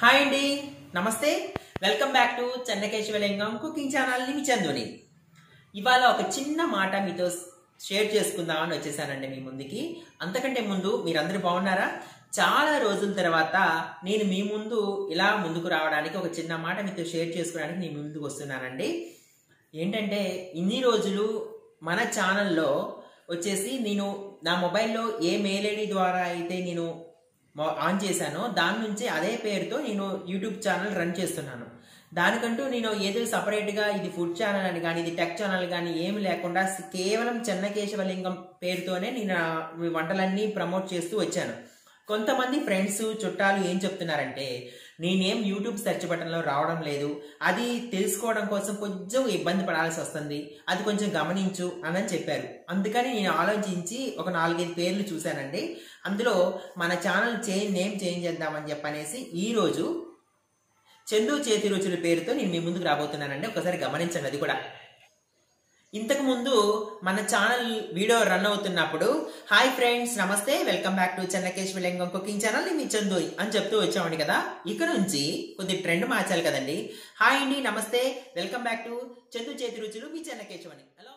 hi అండి నమస్తే welcome back to Chennakesavalingam cooking channel మీ చందుని ఇవాళ ఒక చిన్న మాట మీతో షేర్ చేసుకుందామని వచ్చేసానండి మీ ముందుకి అంతకంటే ముందు మీరందరూ బాగున్నారా చాలా రోజుల తర్వాత నేను మీ ముందు ఇలా ముందుకు రావడానికి ఒక చిన్న మాట మీతో షేర్ చేసుకోవడానికి నేను ముందుకు వస్తున్నానండి ఏంటంటే ఇన్ని రోజులు మన ఛానల్లో వచ్చేసి నేను నా మొబైల్లో ఏ మెయిల్ ఐడి ద్వారా అయితే నేను మొ- ఆన్ చేశానో దాని నుంచి అదే పేరుతో నేను యూట్యూబ్ ఛానల్ రన్ చేస్తున్నాను దానికంటూ నేను ఏదో సపరేట్గా ఇది ఫుడ్ ఛానల్ అని కానీ ఇది టెక్ ఛానల్ కానీ ఏమి లేకుండా స- కేవలం చెన్నకేశవలింగం పేరుతోనే నేను ఆ వంటలన్నీ ప్రమోట్ చేస్తూ వచ్చాను కొంతమంది ఫ్రెండ్స్ చుట్టాలు ఏం చెప్తున్నారంటే నేనేం యూట్యూబ్ సెర్చ్ బటన్లో రావడం లేదు అది తెలుసుకోవడం కోసం కొంచెం ఇబ్బంది పడాల్సి వస్తుంది అది కొంచెం గమనించు అని చెప్పారు అందుకని నేను ఆలోచించి ఒక నాలుగైదు పేర్లు చూశానండి అందులో మన ఛానల్ చేంజ్ నేమ్ చేంజ్ చేద్దామని చెప్పనేసి ఈ రోజు చందు చేతి రుచుల పేరుతో నేను మీ ముందుకు రాబోతున్నానండి ఒకసారి గమనించండి అది కూడా ఇంతకు ముందు మన ఛానల్ వీడియో రన్ అవుతున్నప్పుడు హాయ్ ఫ్రెండ్స్ నమస్తే welcome back to Chennakeswara Lingam cooking channel మీ చందు అని చెప్తూ వచ్చామండి కదా ఇక నుంచి కొద్ది ట్రెండ్ మార్చాలి కదండి హాయ్ అండి నమస్తే వెల్కమ్ బ్యాక్ టు చందు చేతి రుచులు మీ చెన్నకేశ్వని హలో